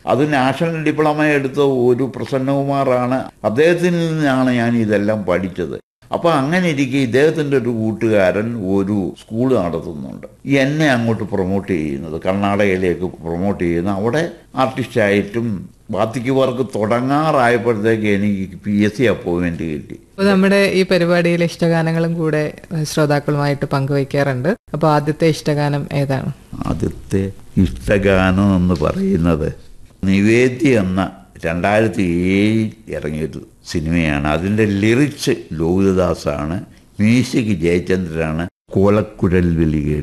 അത് national diploma എടുത്ത ഒരു പ്രസന്നകുമാറാണ് അദ്ദേഹത്തിൽ നിന്നാണ് ഞാൻ ഇതെല്ലാം പഠിച്ചത് അപ്പോൾ അങ്ങനെ ഇരിക്കെ ഇദ്ദേഹത്തിൻ്റെ ഒരു കൂട്ടുകാരൻ ഒരു സ്കൂൾ നടത്തുന്നുണ്ട് എന്നെ അങ്ങോട്ട് പ്രൊമോട്ട് ചെയ്യുന്നത് കർണാടകയിലേക്ക് പ്രൊമോട്ട് ചെയ്യുന്ന അവിടെ ആർട്ടിസ്റ്റായിട്ടും ബാത്തിക്ക് വർക്ക് തുടങ്ങാറായപ്പോഴത്തേക്ക് എനിക്ക് പി എസ് സി അപ്പോയിൻമെൻറ്റ് കിട്ടി അപ്പോൾ നമ്മുടെ ഈ പരിപാടിയിൽ ഇഷ്ടഗാനങ്ങളും കൂടെ ഏഹ്, ശ്രോതാക്കളുമായിട്ട് പങ്കുവയ്ക്കാറുണ്ട് അപ്പോൾ ആദ്യത്തെ ഇഷ്ടഗാനം ഏതാണ് ആദ്യത്തെ ഇഷ്ടഗാനം എന്ന് പറയുന്നത് നിവേദ്യ എന്ന രണ്ടായിരത്തി ഏഴിൽ ഇറങ്ങിയൊരു സിനിമയാണ് അതിൻ്റെ ലിറിക്സ് ലോഹിതദാസാണ് മ്യൂസിക് ജയചന്ദ്രനാണ് കോലക്കുഴൽ വിളികേട്